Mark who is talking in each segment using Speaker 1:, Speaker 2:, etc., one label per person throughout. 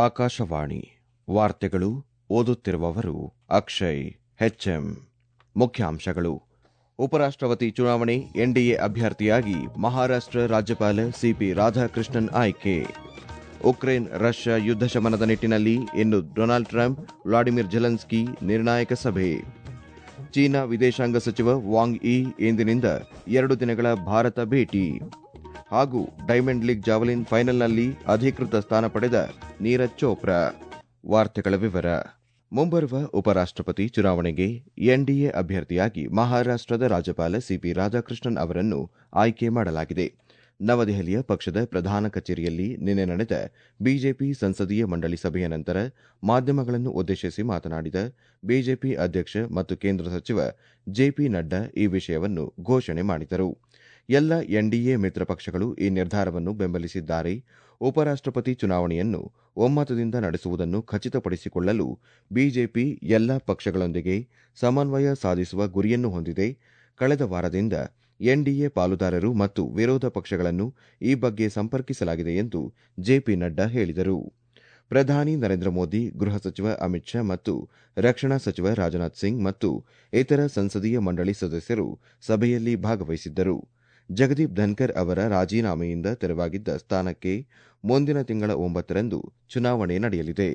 Speaker 1: ಆಕಾಶವಾಣಿ ವಾರ್ತೆಗಳು ಓದುತ್ತಿರುವವರು ಅಕ್ಷಯ್ ಹೆಚ್ಎಂ ಮುಖ್ಯಾಂಶಗಳು ಉಪರಾಷ್ಟ್ರಪತಿ ಚುನಾವಣೆ ಎನ್ಡಿಎ ಅಭ್ಯರ್ಥಿಯಾಗಿ ಮಹಾರಾಷ್ಟ್ರ ರಾಜ್ಯಪಾಲ ಸಿಪಿ ರಾಧಾಕೃಷ್ಣನ್ ಆಯ್ಕೆ ಉಕ್ರೇನ್ ರಷ್ಯಾ ಯುದ್ಧ ಶಮನದ ನಿಟ್ಟಿನಲ್ಲಿ ಇನ್ನು ಡೊನಾಲ್ಡ್ ಟ್ರಂಪ್ ವ್ಲಾಡಿಮಿರ್ ಜೆಲೆನ್ಸ್ಕಿ ನಿರ್ಣಾಯಕ ಸಭೆ ಚೀನಾ ವಿದೇಶಾಂಗ ಸಚಿವ ವಾಂಗ್ ಇ ಇಂದಿನಿಂದ ಎರಡು ದಿನಗಳ ಭಾರತ ಭೇಟಿ ಹಾಗೂ ಡೈಮಂಡ್ ಲೀಗ್ ಜಾವಲಿನ್ ಫೈನಲ್ನಲ್ಲಿ ಅಧಿಕೃತ ಸ್ಥಾನ ಪಡೆದ ನೀರಜ್ ಚೋಪ್ರಾ ವಾರ್ತೆಗಳ ವಿವರ ಮುಂಬರುವ ಉಪರಾಷ್ಟ್ರಪತಿ ಚುನಾವಣೆಗೆ ಎನ್ಡಿಎ ಅಭ್ಯರ್ಥಿಯಾಗಿ ಮಹಾರಾಷ್ಟ್ರದ ರಾಜ್ಯಪಾಲ ಸಿಪಿ ರಾಧಾಕೃಷ್ಣನ್ ಅವರನ್ನು ಆಯ್ಕೆ ಮಾಡಲಾಗಿದೆ ನವದೆಹಲಿಯ ಪಕ್ಷದ ಪ್ರಧಾನ ಕಚೇರಿಯಲ್ಲಿ ನಿನ್ನೆ ನಡೆದ ಬಿಜೆಪಿ ಸಂಸದೀಯ ಮಂಡಳಿ ಸಭೆಯ ನಂತರ ಮಾಧ್ಯಮಗಳನ್ನು ಉದ್ದೇಶಿಸಿ ಮಾತನಾಡಿದ ಬಿಜೆಪಿ ಅಧ್ಯಕ್ಷ ಮತ್ತು ಕೇಂದ್ರ ಸಚಿವ ಜೆಪಿ ನಡ್ಡಾ ಈ ವಿಷಯವನ್ನು ಘೋಷಣೆ ಮಾಡಿದರು ಎಲ್ಲ ಎನ್ಡಿಎ ಮಿತ್ರ ಪಕ್ಷಗಳು ಈ ನಿರ್ಧಾರವನ್ನು ಬೆಂಬಲಿಸಿದ್ದಾರೆ ಉಪರಾಷ್ಟ್ರಪತಿ ಚುನಾವಣೆಯನ್ನು ಒಮ್ಮತದಿಂದ ನಡೆಸುವುದನ್ನು ಖಚಿತಪಡಿಸಿಕೊಳ್ಳಲು ಬಿಜೆಪಿ ಎಲ್ಲ ಪಕ್ಷಗಳೊಂದಿಗೆ ಸಮನ್ವಯ ಸಾಧಿಸುವ ಗುರಿಯನ್ನು ಹೊಂದಿದೆ ಕಳೆದ ವಾರದಿಂದ ಎನ್ಡಿಎ ಪಾಲುದಾರರು ಮತ್ತು ವಿರೋಧ ಪಕ್ಷಗಳನ್ನು ಈ ಬಗ್ಗೆ ಸಂಪರ್ಕಿಸಲಾಗಿದೆ ಎಂದು ಜೆಪಿ ನಡ್ಡಾ ಹೇಳಿದರು ಪ್ರಧಾನಿ ನರೇಂದ್ರ ಮೋದಿ ಗೃಹ ಸಚಿವ ಅಮಿತ್ ಶಾ ಮತ್ತು ರಕ್ಷಣಾ ಸಚಿವ ರಾಜನಾಥ್ ಸಿಂಗ್ ಮತ್ತು ಇತರ ಸಂಸದೀಯ ಮಂಡಳಿ ಸದಸ್ಯರು ಸಭೆಯಲ್ಲಿ ಭಾಗವಹಿಸಿದ್ದರು ಜಗದೀಪ್ ಧನ್ಕರ್ ಅವರ ರಾಜೀನಾಮೆಯಿಂದ ತೆರವಾಗಿದ್ದ ಸ್ಥಾನಕ್ಕೆ ಮುಂದಿನ ತಿಂಗಳ ಒಂಬತ್ತರಂದು ಚುನಾವಣೆ ನಡೆಯಲಿದೆ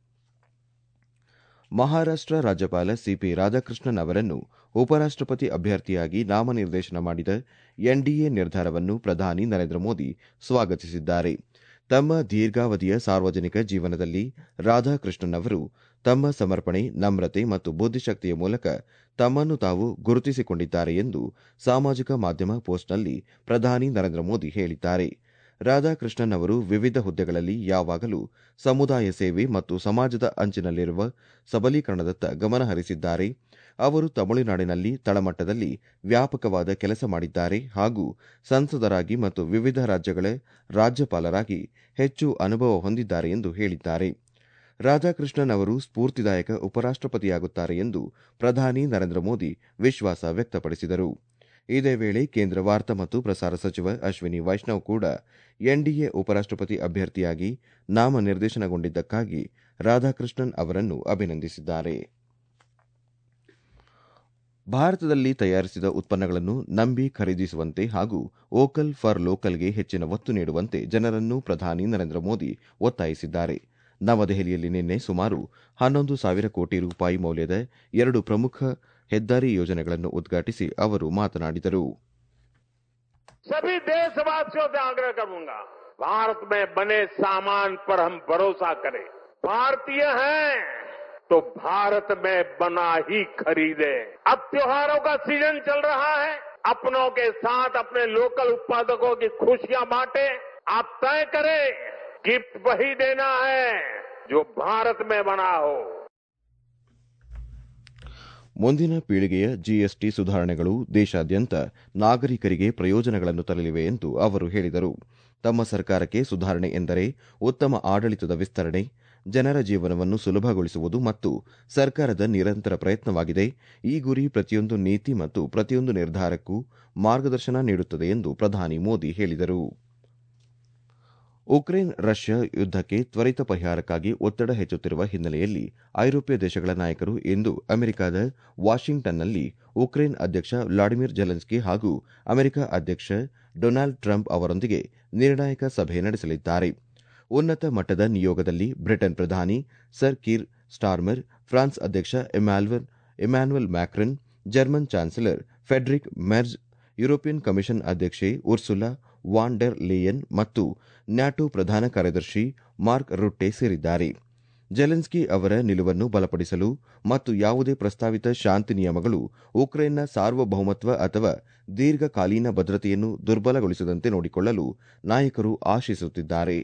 Speaker 1: ಮಹಾರಾಷ್ಟ್ರ ರಾಜ್ಯಪಾಲ ಸಿಪಿ ರಾಧಾಕೃಷ್ಣನ್ ಅವರನ್ನು ಉಪರಾಷ್ಟ್ರಪತಿ ಅಭ್ಯರ್ಥಿಯಾಗಿ ನಾಮನಿರ್ದೇಶನ ಮಾಡಿದ ಎನ್ಡಿಎ ನಿರ್ಧಾರವನ್ನು ಪ್ರಧಾನಿ ನರೇಂದ್ರ ಮೋದಿ ಸ್ವಾಗತಿಸಿದ್ದಾರೆ ತಮ್ಮ ದೀರ್ಘಾವಧಿಯ ಸಾರ್ವಜನಿಕ ಜೀವನದಲ್ಲಿ ರಾಧಾಕೃಷ್ಣನ್ ಅವರು ತಮ್ಮ ಸಮರ್ಪಣೆ ನಮ್ರತೆ ಮತ್ತು ಬುದ್ಧಿಶಕ್ತಿಯ ಮೂಲಕ ತಮ್ಮನ್ನು ತಾವು ಗುರುತಿಸಿಕೊಂಡಿದ್ದಾರೆ ಎಂದು ಸಾಮಾಜಿಕ ಮಾಧ್ಯಮ ಪೋಸ್ಟ್ನಲ್ಲಿ ಪ್ರಧಾನಿ ನರೇಂದ್ರ ಮೋದಿ ಹೇಳಿದ್ದಾರೆ ರಾಧಾಕೃಷ್ಣನ್ ಅವರು ವಿವಿಧ ಹುದ್ದೆಗಳಲ್ಲಿ ಯಾವಾಗಲೂ ಸಮುದಾಯ ಸೇವೆ ಮತ್ತು ಸಮಾಜದ ಅಂಚಿನಲ್ಲಿರುವ ಸಬಲೀಕರಣದತ್ತ ಗಮನ ಹರಿಸಿದ್ದಾರೆ ಅವರು ತಮಿಳುನಾಡಿನಲ್ಲಿ ತಳಮಟ್ಟದಲ್ಲಿ ವ್ಯಾಪಕವಾದ ಕೆಲಸ ಮಾಡಿದ್ದಾರೆ ಹಾಗೂ ಸಂಸದರಾಗಿ ಮತ್ತು ವಿವಿಧ ರಾಜ್ಯಗಳ ರಾಜ್ಯಪಾಲರಾಗಿ ಹೆಚ್ಚು ಅನುಭವ ಹೊಂದಿದ್ದಾರೆ ಎಂದು ಹೇಳಿದ್ದಾರೆ ರಾಧಾಕೃಷ್ಣನ್ ಅವರು ಸ್ಫೂರ್ತಿದಾಯಕ ಉಪರಾಷ್ಟ್ರಪತಿಯಾಗುತ್ತಾರೆ ಎಂದು ಪ್ರಧಾನಿ ನರೇಂದ್ರ ಮೋದಿ ವಿಶ್ವಾಸ ವ್ಯಕ್ತಪಡಿಸಿದರು ಇದೇ ವೇಳೆ ಕೇಂದ್ರ ವಾರ್ತಾ ಮತ್ತು ಪ್ರಸಾರ ಸಚಿವ ಅಶ್ವಿನಿ ವೈಷ್ಣವ್ ಕೂಡ ಎನ್ಡಿಎ ಉಪರಾಷ್ಟ್ರಪತಿ ಅಭ್ಯರ್ಥಿಯಾಗಿ ನಾಮನಿರ್ದೇಶನಗೊಂಡಿದ್ದಕ್ಕಾಗಿ ರಾಧಾಕೃಷ್ಣನ್ ಅವರನ್ನು ಅಭಿನಂದಿಸಿದ್ದಾರೆ ಭಾರತದಲ್ಲಿ ತಯಾರಿಸಿದ ಉತ್ಪನ್ನಗಳನ್ನು ನಂಬಿ ಖರೀದಿಸುವಂತೆ ಹಾಗೂ ವೋಕಲ್ ಫಾರ್ ಲೋಕಲ್ಗೆ ಹೆಚ್ಚಿನ ಒತ್ತು ನೀಡುವಂತೆ ಜನರನ್ನು ಪ್ರಧಾನಿ ನರೇಂದ್ರ ಮೋದಿ ಒತ್ತಾಯಿಸಿದ್ದಾರೆ ನವದೆಹಲಿಯಲ್ಲಿ ನಿನ್ನೆ ಸುಮಾರು ಹನ್ನೊಂದು ಸಾವಿರ ಕೋಟಿ ರೂಪಾಯಿ ಮೌಲ್ಯದ ಎರಡು ಪ್ರಮುಖ ಹೆದ್ದಾರಿ ಯೋಜನೆಗಳನ್ನು ಉದ್ಘಾಟಿಸಿ ಅವರು ಮಾತನಾಡಿದರು
Speaker 2: सभी देशवासियों से आग्रह करूंगा भारत में बने सामान पर हम भरोसा करें भारतीय हैं तो भारत में बना ही खरीदे अब त्योहारों का सीजन चल रहा है अपनों के साथ अपने लोकल उत्पादकों की खुशियां बांटे आप तय करें गिफ्ट वही देना है जो भारत में बना हो
Speaker 1: ಮುಂದಿನ ಪೀಳಿಗೆಯ ಜಿಎಸ್ಟಿ ಸುಧಾರಣೆಗಳು ದೇಶಾದ್ಯಂತ ನಾಗರಿಕರಿಗೆ ಪ್ರಯೋಜನಗಳನ್ನು ತರಲಿವೆ ಎಂದು ಅವರು ಹೇಳಿದರು ತಮ್ಮ ಸರ್ಕಾರಕ್ಕೆ ಸುಧಾರಣೆ ಎಂದರೆ ಉತ್ತಮ ಆಡಳಿತದ ವಿಸ್ತರಣೆ ಜನರ ಜೀವನವನ್ನು ಸುಲಭಗೊಳಿಸುವುದು ಮತ್ತು ಸರ್ಕಾರದ ನಿರಂತರ ಪ್ರಯತ್ನವಾಗಿದೆ ಈ ಗುರಿ ಪ್ರತಿಯೊಂದು ನೀತಿ ಮತ್ತು ಪ್ರತಿಯೊಂದು ನಿರ್ಧಾರಕ್ಕೂ ಮಾರ್ಗದರ್ಶನ ನೀಡುತ್ತದೆ ಎಂದು ಪ್ರಧಾನಿ ಮೋದಿ ಹೇಳಿದರು ಉಕ್ರೇನ್ ರಷ್ಯಾ ಯುದ್ದಕ್ಕೆ ತ್ವರಿತ ಪರಿಹಾರಕ್ಕಾಗಿ ಒತ್ತಡ ಹೆಚ್ಚುತ್ತಿರುವ ಹಿನ್ನೆಲೆಯಲ್ಲಿ ಐರೋಪ್ಯ ದೇಶಗಳ ನಾಯಕರು ಇಂದು ಅಮೆರಿಕದ ವಾಷಿಂಗ್ಟನ್ನಲ್ಲಿ ಉಕ್ರೇನ್ ಅಧ್ಯಕ್ಷ ವ್ಲಾಡಿಮಿರ್ ಜೆಲೆನ್ಸ್ಕಿ ಹಾಗೂ ಅಮೆರಿಕ ಅಧ್ಯಕ್ಷ ಡೊನಾಲ್ಡ್ ಟ್ರಂಪ್ ಅವರೊಂದಿಗೆ ನಿರ್ಣಾಯಕ ಸಭೆ ನಡೆಸಲಿದ್ದಾರೆ ಉನ್ನತ ಮಟ್ಟದ ನಿಯೋಗದಲ್ಲಿ ಬ್ರಿಟನ್ ಪ್ರಧಾನಿ ಸರ್ ಕೀರ್ ಸ್ಟಾರ್ಮರ್ ಫ್ರಾನ್ಸ್ ಅಧ್ಯಕ್ಷ Emmanuel Macron German chancellor Friedrich Merz European commission ಅಧ್ಯಕ್ಷೆ ಉರ್ಸುಲಾ ವಾನ್ ಡೆರ್ ಲೇಯನ್ ಮತ್ತು ನ್ಯಾಟೋ ಪ್ರಧಾನ ಕಾರ್ಯದರ್ಶಿ ಮಾರ್ಕ್ ರುಟ್ಟೆ ಸೇರಿದ್ದಾರೆ ಜೆಲೆನ್ಸ್ಕಿ ಅವರ ನಿಲುವನ್ನು ಬಲಪಡಿಸಲು ಮತ್ತು ಯಾವುದೇ ಪ್ರಸ್ತಾವಿತ ಶಾಂತಿ ನಿಯಮಗಳು ಉಕ್ರೇನ್ನ ಸಾರ್ವಭೌಮತ್ವ ಅಥವಾ ದೀರ್ಘಕಾಲೀನ ಭದ್ರತೆಯನ್ನು ದುರ್ಬಲಗೊಳಿಸದಂತೆ ನೋಡಿಕೊಳ್ಳಲು ನಾಯಕರು ಆಶಿಸುತ್ತಿದ್ದಾರೆ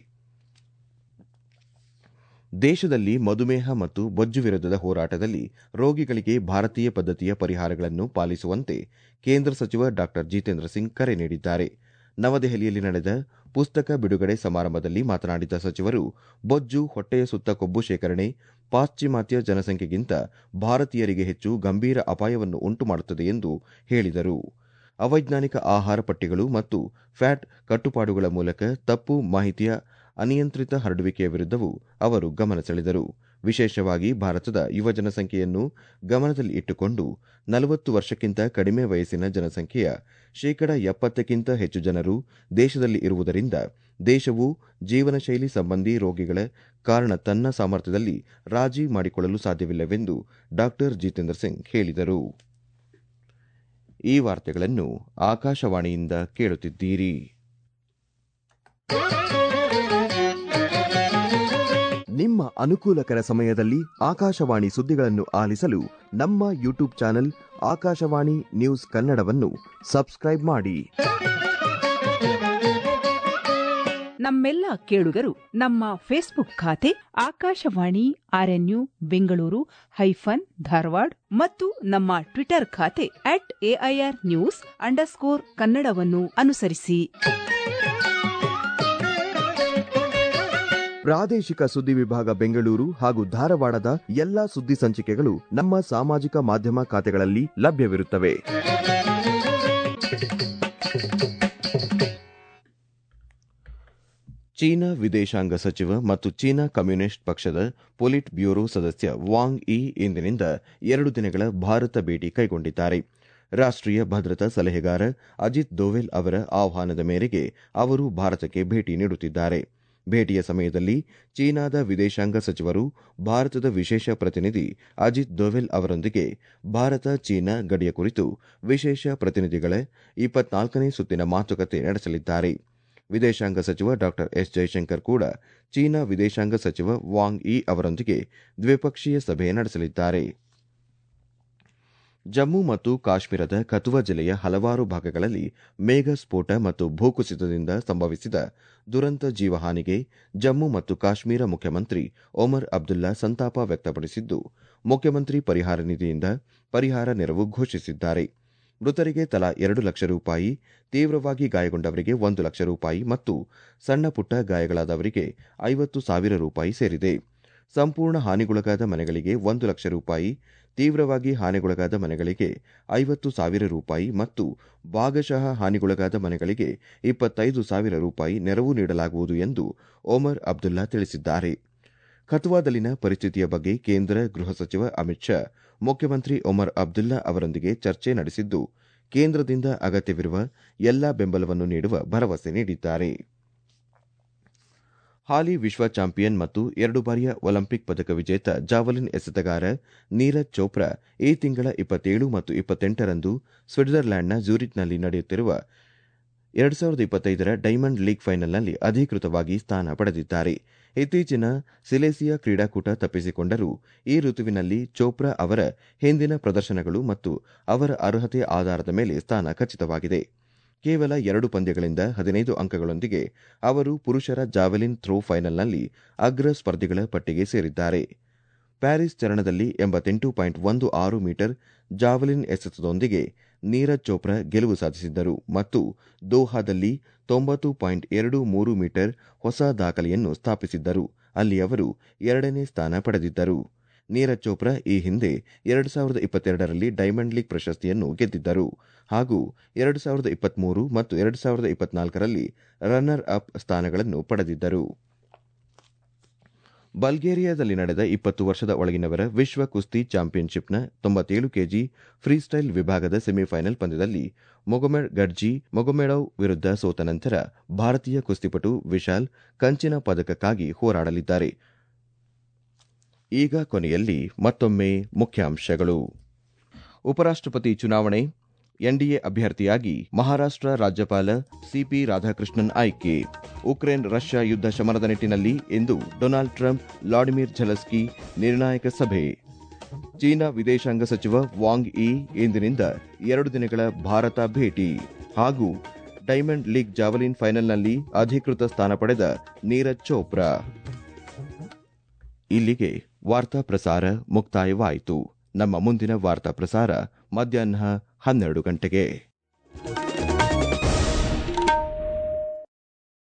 Speaker 1: ದೇಶದಲ್ಲಿ ಮಧುಮೇಹ ಮತ್ತು ಬೊಜ್ಜು ವಿರುದ್ಧದ ಹೋರಾಟದಲ್ಲಿ ರೋಗಿಗಳಿಗೆ ಭಾರತೀಯ ಪದ್ಧತಿಯ ಪರಿಹಾರಗಳನ್ನು ಪಾಲಿಸುವಂತೆ ಕೇಂದ್ರ ಸಚಿವ ಡಾ ಜಿತೇಂದ್ರ ಸಿಂಗ್ ಕರೆ ನೀಡಿದ್ದಾರೆ ನವದೆಹಲಿಯಲ್ಲಿ ನಡೆದ ಪುಸ್ತಕ ಬಿಡುಗಡೆ ಸಮಾರಂಭದಲ್ಲಿ ಮಾತನಾಡಿದ ಸಚಿವರು ಬೊಜ್ಜು ಹೊಟ್ಟೆಯ ಸುತ್ತ ಕೊಬ್ಬು ಶೇಖರಣೆ ಪಾಶ್ಚಿಮಾತ್ಯ ಜನಸಂಖ್ಯೆಗಿಂತ ಭಾರತೀಯರಿಗೆ ಹೆಚ್ಚು ಗಂಭೀರ ಅಪಾಯವನ್ನು ಉಂಟುಮಾಡುತ್ತದೆ ಎಂದು ಹೇಳಿದರು ಅವೈಜ್ಞಾನಿಕ ಆಹಾರ ಪಟ್ಟಿಗಳು ಮತ್ತು ಫ್ಯಾಟ್ ಕಟ್ಟುಪಾಡುಗಳ ಮೂಲಕ ತಪ್ಪು ಮಾಹಿತಿಯ ಅನಿಯಂತ್ರಿತ ಹರಡುವಿಕೆಯ ವಿರುದ್ಧವೂ ಅವರು ಗಮನ ಸೆಳೆದರು ವಿಶೇಷವಾಗಿ ಭಾರತದ ಯುವ ಜನಸಂಖ್ಯೆಯನ್ನು ಗಮನದಲ್ಲಿ ಇಟ್ಟುಕೊಂಡು ನಲವತ್ತು ವರ್ಷಕ್ಕಿಂತ ಕಡಿಮೆ ವಯಸ್ಸಿನ ಜನಸಂಖ್ಯೆಯ ಶೇಕಡ ಎಪ್ಪತ್ತಕ್ಕಿಂತ ಹೆಚ್ಚು ಜನರು ದೇಶದಲ್ಲಿ ಇರುವುದರಿಂದ ದೇಶವು ಜೀವನ ಶೈಲಿ ಸಂಬಂಧಿ ರೋಗಿಗಳ ಕಾರಣ ತನ್ನ ಸಾಮರ್ಥ್ಯದಲ್ಲಿ ರಾಜಿ ಮಾಡಿಕೊಳ್ಳಲು ಸಾಧ್ಯವಿಲ್ಲವೆಂದು ಡಾ ಜಿತೇಂದ್ರ ಸಿಂಗ್ ಹೇಳಿದರು ಈ ವಾರ್ತೆಗಳನ್ನು ಆಕಾಶವಾಣಿಯಿಂದ ಕೇಳುತ್ತಿದ್ದೀರಿ ನಿಮ್ಮ ಅನುಕೂಲಕರ ಸಮಯದಲ್ಲಿ ಆಕಾಶವಾಣಿ ಸುದ್ದಿಗಳನ್ನು ಆಲಿಸಲು ನಮ್ಮ ಯೂಟ್ಯೂಬ್ ಚಾನೆಲ್ ಆಕಾಶವಾಣಿ ನ್ಯೂಸ್ ಕನ್ನಡವನ್ನು ಸಬ್ಸ್ಕ್ರೈಬ್ ಮಾಡಿ
Speaker 3: ನಮ್ಮೆಲ್ಲ ಕೇಳುಗರು ನಮ್ಮ ಫೇಸ್ಬುಕ್ ಖಾತೆ ಆಕಾಶವಾಣಿ ಆರ್ಎನ್ಯು ಬೆಂಗಳೂರು ಹೈಫನ್ ಧಾರವಾಡ ಮತ್ತು ನಮ್ಮ ಟ್ವಿಟರ್ ಖಾತೆ ಅಟ್ ಎಐಆರ್ ನ್ಯೂಸ್ ಅಂಡರ್ಸ್ಕೋರ್ ಕನ್ನಡವನ್ನು ಅನುಸರಿಸಿ
Speaker 1: ಪ್ರಾದೇಶಿಕ ಸುದ್ದಿ ವಿಭಾಗ ಬೆಂಗಳೂರು ಹಾಗೂ ಧಾರವಾಡದ ಎಲ್ಲಾ ಸುದ್ದಿ ಸಂಚಿಕೆಗಳು ನಮ್ಮ ಸಾಮಾಜಿಕ ಮಾಧ್ಯಮ ಖಾತೆಗಳಲ್ಲಿ ಲಭ್ಯವಿರುತ್ತವೆ ಚೀನಾ ವಿದೇಶಾಂಗ ಸಚಿವ ಮತ್ತು ಚೀನಾ ಕಮ್ಯುನಿಸ್ಟ್ ಪಕ್ಷದ ಪೊಲಿಟ್ ಬ್ಯೂರೋ ಸದಸ್ಯ ವಾಂಗ್ ಇ ಇಂದಿನಿಂದ ಎರಡು ದಿನಗಳ ಭಾರತ ಭೇಟಿ ಕೈಗೊಂಡಿದ್ದಾರೆ ರಾಷ್ಟ್ರೀಯ ಭದ್ರತಾ ಸಲಹೆಗಾರ ಅಜಿತ್ ದೋವೆಲ್ ಅವರ ಆಹ್ವಾನದ ಮೇರೆಗೆ ಅವರು ಭಾರತಕ್ಕೆ ಭೇಟಿ ನೀಡುತ್ತಿದ್ದಾರೆ ಭೇಟಿಯ ಸಮಯದಲ್ಲಿ ಚೀನಾದ ವಿದೇಶಾಂಗ ಸಚಿವರು ಭಾರತದ ವಿಶೇಷ ಪ್ರತಿನಿಧಿ ಅಜಿತ್ ದೋವೆಲ್ ಅವರೊಂದಿಗೆ ಭಾರತ ಚೀನಾ ಗಡಿಯ ಕುರಿತು ವಿಶೇಷ ಪ್ರತಿನಿಧಿಗಳ ಇಪ್ಪತ್ನಾಲ್ಕನೇ ಸುತ್ತಿನ ಮಾತುಕತೆ ನಡೆಸಲಿದ್ದಾರೆ ವಿದೇಶಾಂಗ ಸಚಿವ ಡಾ ಎಸ್ ಜೈಶಂಕರ್ ಕೂಡ ಚೀನಾ ವಿದೇಶಾಂಗ ಸಚಿವ ವಾಂಗ್ ಇ ಅವರೊಂದಿಗೆ ದ್ವಿಪಕ್ಷೀಯ ಸಭೆ ನಡೆಸಲಿದ್ದಾರೆ ಜಮ್ಮು ಮತ್ತು ಕಾಶ್ಮೀರದ ಕತುವಾ ಜಿಲ್ಲೆಯ ಹಲವಾರು ಭಾಗಗಳಲ್ಲಿ ಮೇಘ ಸ್ಫೋಟ ಮತ್ತು ಭೂಕುಸಿತದಿಂದ ಸಂಭವಿಸಿದ ದುರಂತ ಜೀವಹಾನಿಗೆ ಜಮ್ಮು ಮತ್ತು ಕಾಶ್ಮೀರ ಮುಖ್ಯಮಂತ್ರಿ ಒಮರ್ ಅಬ್ದುಲ್ಲಾ ಸಂತಾಪ ವ್ಯಕ್ತಪಡಿಸಿದ್ದು ಮುಖ್ಯಮಂತ್ರಿ ಪರಿಹಾರ ನಿಧಿಯಿಂದ ಪರಿಹಾರ ನೆರವು ಘೋಷಿಸಿದ್ದಾರೆ ಮೃತರಿಗೆ ತಲಾ ಎರಡು ಲಕ್ಷ ರೂಪಾಯಿ ತೀವ್ರವಾಗಿ ಗಾಯಗೊಂಡವರಿಗೆ ಒಂದು ಲಕ್ಷ ರೂಪಾಯಿ ಮತ್ತು ಸಣ್ಣ ಪುಟ್ಟ ಗಾಯಗಳಾದವರಿಗೆ ಐವತ್ತು ಸಾವಿರ ರೂಪಾಯಿ ಸೇರಿದೆ ಸಂಪೂರ್ಣ ಹಾನಿಗೊಳಗಾದ ಮನೆಗಳಿಗೆ ಒಂದು ಲಕ್ಷ ರೂಪಾಯಿ ತೀವ್ರವಾಗಿ ಹಾನಿಗೊಳಗಾದ ಮನೆಗಳಿಗೆ ಐವತ್ತು ಸಾವಿರ ರೂಪಾಯಿ ಮತ್ತು ಭಾಗಶಃ ಹಾನಿಗೊಳಗಾದ ಮನೆಗಳಿಗೆ ಇಪ್ಪತ್ತೈದು ಸಾವಿರ ರೂಪಾಯಿ ನೆರವು ನೀಡಲಾಗುವುದು ಎಂದು ಒಮರ್ ಅಬ್ದುಲ್ಲಾ ತಿಳಿಸಿದ್ದಾರೆ ಖತುವಾದಲ್ಲಿನ ಪರಿಸ್ಥಿತಿಯ ಬಗ್ಗೆ ಕೇಂದ್ರ ಗೃಹ ಸಚಿವ ಅಮಿತ್ ಶಾ ಮುಖ್ಯಮಂತ್ರಿ ಒಮರ್ ಅಬ್ದುಲ್ಲಾ ಅವರೊಂದಿಗೆ ಚರ್ಚೆ ನಡೆಸಿದ್ದು ಕೇಂದ್ರದಿಂದ ಅಗತ್ಯವಿರುವ ಎಲ್ಲಾ ಬೆಂಬಲವನ್ನು ನೀಡುವ ಭರವಸೆ ನೀಡಿದ್ದಾರೆ ಹಾಲಿ ವಿಶ್ವ ಚಾಂಪಿಯನ್ ಮತ್ತು ಎರಡು ಬಾರಿಯ ಒಲಿಂಪಿಕ್ ಪದಕ ವಿಜೇತ ಜಾವಲಿನ್ ಎಸೆತಗಾರ ನೀರಜ್ ಚೋಪ್ರಾ ಈ ತಿಂಗಳ ಇಪ್ಪತ್ತೇಳು ಮತ್ತು ಇಪ್ಪತ್ತೆಂಟರಂದು ಸ್ವಿಟ್ಜರ್ಲ್ಯಾಂಡ್ನ ಝೂರಿಚ್ನಲ್ಲಿ ನಡೆಯುತ್ತಿರುವ ಎರಡು ಸಾವಿರದ ಇಪ್ಪತ್ತೈದರ ಡೈಮಂಡ್ ಲೀಗ್ ಫೈನಲ್ನಲ್ಲಿ ಅಧಿಕೃತವಾಗಿ ಸ್ಥಾನ ಪಡೆದಿದ್ದಾರೆ ಇತ್ತೀಚಿನ ಸಿಲೇಸಿಯಾ ಕ್ರೀಡಾಕೂಟ ತಪ್ಪಿಸಿಕೊಂಡರೂ ಈ ಋತುವಿನಲ್ಲಿ ಚೋಪ್ರಾ ಅವರ ಹಿಂದಿನ ಪ್ರದರ್ಶನಗಳು ಮತ್ತು ಅವರ ಅರ್ಹತೆ ಆಧಾರದ ಮೇಲೆ ಸ್ಥಾನ ಖಚಿತವಾಗಿದೆ ಕೇವಲ ಎರಡು ಪಂದ್ಯಗಳಿಂದ ಹದಿನೈದು ಅಂಕಗಳೊಂದಿಗೆ ಅವರು ಪುರುಷರ ಜಾವೆಲಿನ್ ಥ್ರೋ ಫೈನಲ್ನಲ್ಲಿ ಅಗ್ರ ಸ್ಪರ್ಧಿಗಳ ಪಟ್ಟಿಗೆ ಸೇರಿದ್ದಾರೆ ಪ್ಯಾರಿಸ್ ಚರಣದಲ್ಲಿ ಎಂಬತ್ತೆಂಟು ಪಾಯಿಂಟ್ ಒಂದು ಆರು ಮೀಟರ್ ಜಾವೆಲಿನ್ ಎಸೆತದೊಂದಿಗೆ ನೀರಜ್ ಚೋಪ್ರಾ ಗೆಲುವು ಸಾಧಿಸಿದ್ದರು ಮತ್ತು ದೋಹಾದಲ್ಲಿ ತೊಂಬತ್ತು ಪಾಯಿಂಟ್ ಎರಡು ಮೂರು ಮೀಟರ್ ಹೊಸ ದಾಖಲೆಯನ್ನು ಸ್ಥಾಪಿಸಿದ್ದರು ಅಲ್ಲಿ ಅವರು ಎರಡನೇ ಸ್ಥಾನ ಪಡೆದಿದ್ದರು ನೀರಜ್ ಚೋಪ್ರಾ ಈ ಹಿಂದೆ ಎರಡು ಸಾವಿರದ ಇಪ್ಪತ್ತೆರಡರಲ್ಲಿ ಡೈಮಂಡ್ ಲೀಗ್ ಪ್ರಶಸ್ತಿಯನ್ನು ಗೆದ್ದಿದ್ದರು ಹಾಗೂ ಎರಡು ಸಾವಿರದ ಇಪ್ಪತ್ಮೂರು ಮತ್ತು ಎರಡು ಸಾವಿರದ ಇಪ್ಪತ್ನಾಲ್ಕರಲ್ಲಿ ರನ್ನರ್ ಅಪ್ ಸ್ಥಾನಗಳನ್ನು ಪಡೆದಿದ್ದರು ಬಲ್ಗೇರಿಯಾದಲ್ಲಿ ನಡೆದ ಇಪ್ಪತ್ತು ವರ್ಷದ ಒಳಗಿನವರ ವಿಶ್ವ ಕುಸ್ತಿ ಚಾಂಪಿಯನ್ಶಿಪ್ನ ತೊಂಬತ್ತೇಳು ಕೆಜಿ ಫ್ರೀಸ್ಟೈಲ್ ವಿಭಾಗದ ಸೆಮಿಫೈನಲ್ ಪಂದ್ಯದಲ್ಲಿ ಮೊಗೊಮೆಡ್ ಗಡ್ಜಿ ಮೊಗೊಮೆಡವ್ ವಿರುದ್ಧ ಸೋತ ನಂತರ ಭಾರತೀಯ ಕುಸ್ತಿಪಟು ವಿಶಾಲ್ ಕಂಚಿನ ಪದಕಕ್ಕಾಗಿ ಹೋರಾಡಲಿದ್ದಾರೆ ಈಗ ಕೊನೆಯಲ್ಲಿ ಮತ್ತೊಮ್ಮೆ ಮುಖ್ಯಾಂಶಗಳು ಉಪರಾಷ್ಟಪತಿ ಚುನಾವಣೆ ಎನ್ಡಿಎ ಅಭ್ಯರ್ಥಿಯಾಗಿ ಮಹಾರಾಷ್ಟ್ರ ರಾಜ್ಯಪಾಲ ಸಿಪಿ ರಾಧಾಕೃಷ್ಣನ್ ಆಯ್ಕೆ ಉಕ್ರೇನ್ ರಷ್ಯಾ ಯುದ್ಧ ಶಮನದ ನಿಟ್ಟಿನಲ್ಲಿ ಇಂದು ಡೊನಾಲ್ಡ್ ಟ್ರಂಪ್ ವ್ಲಾಡಿಮಿರ್ ಝೆಲೆಸ್ಕಿ ನಿರ್ಣಾಯಕ ಸಭೆ ಚೀನಾ ವಿದೇಶಾಂಗ ಸಚಿವ ವಾಂಗ್ ಇ ಇಂದಿನಿಂದ ಎರಡು ದಿನಗಳ ಭಾರತ ಭೇಟಿ ಹಾಗೂ ಡೈಮಂಡ್ ಲೀಗ್ ಜಾವಲಿನ್ ಫೈನಲ್ನಲ್ಲಿ ಅಧಿಕೃತ ಸ್ಥಾನ ಪಡೆದ ನೀರಜ್ ಚೋಪ್ರಾ ಇಲ್ಲಿಗೆ ವಾರ್ತಾ ಪ್ರಸಾರ ಮುಕ್ತಾಯವಾಯಿತು ನಮ್ಮ ಮುಂದಿನ ವಾರ್ತಾ ಪ್ರಸಾರ ಮಧ್ಯಾಹ್ನ ಹನ್ನೆರಡು ಗಂಟೆಗೆ